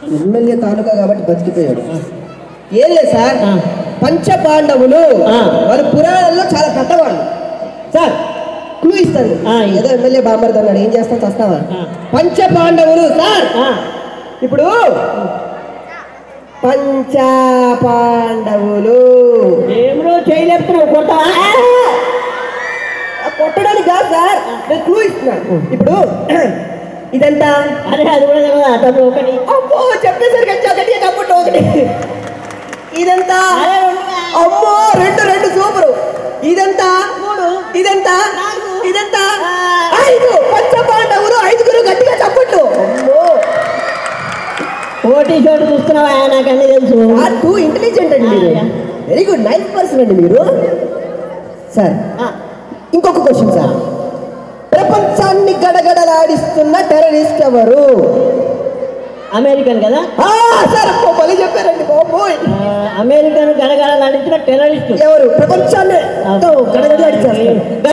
MLA తాలూకా కాబట్టి బతికిపోయాడు ఏం లేదు సార్ ఆ. పంచ పాండవులు ఆ. వారు పురాణాల్లో చాలా పెద్దవాళ్ళు సార్ క్లూ ఇస్తాను ఆ, ఏదో ఎమ్మెల్యే బామ్మర్ది అన్నాడు ఏం చేస్తాం చస్తావా ఆ. పంచ పాండవులు సార్ ఆ, ఇప్పుడు పంచ పాండవులు ఏమిరో చేయలేపుతున్నావు కొట్టవా ఆ, కొట్టడానికి కాదు సార్ నేను క్లూ ఇస్తున్నాను ఇప్పుడు ఇదంతా అరే అది కూడా తెలియదా తమ్ముడు ఒకటి అమ్మో చెప్పేసరికి వచ్చి ఒకటి కప్పుడు ఒకటి ఇదంతా అరే రెండుగా. అమ్మో రెండు రెండు సూపరు ఇదంతా మూడు. ఇదంతా నాలుగు. ఇదంతా ఆ. ఐదు పంచ పాండవులు ఐదుగురు గట్టిగా చప్పట్లు అమ్మో ఓటీ చోటు చూస్తున్నావా నాకు అన్ని తెలుసు ఆ టూ ఇంటెలిజెంట్ అండి మీరు ఆ, వెరీ గుడ్ నైన్ పర్సన్ అండి మీరు సార్ ఆ, ఇంకొక క్వశ్చన్ సార్ ప్రపంచాన్ని గడగడలాడిస్తున్న టెర్రరిస్ట్ ఎవరు అమెరికన్ కదా ఆ, సార్ అబ్బో, భలే చెప్పారండి బాబోయ్ ఆ, అమెరికన్ గడగడ నడిచిన టెర్రరిస్ట్ ఎవరు ప్రపంచాన్ని గడగడలాడించారు